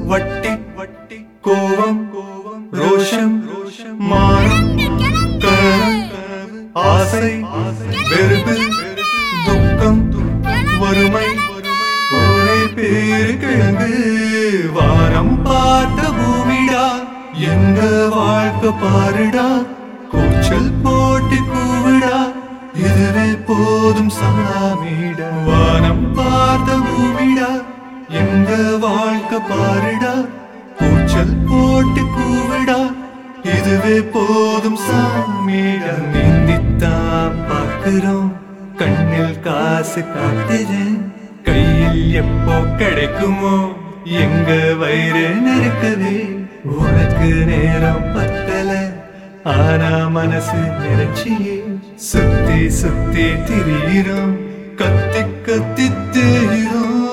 வட்டி வட்டி கோவம் கோவம் ரோஷம் ரோஷம் மானம் கனவு ஆசை வெறுப்பு துக்கம் வறுமை ஒரே பேரு கிழங்கு வானம் பார்த்த பூமிடா எங்க வாழ்க்கை பாருடா கூச்சல் போட்டு கூவிடா இதுவே போதும் சாமிடா வானம் பார்த்த பூமிடா எங்க வாழ்க்கை பாருடா கூச்சல் போட்டு கூவிடா இதுவே போதும் சாமிடா நீந்தித்தான் பார்க்கிறோம் கண்ணில் காசு காட்டுறேன் கையில் எப்போ கிடைக்குமோ எங்க வயிறு நெருக்குது உனக்கு நேரம் பத்தல ஆனா மனசு நிறைச்சியே சுத்தி சுத்தி திரியிறோம் கத்தி கத்தி தேயிறோம்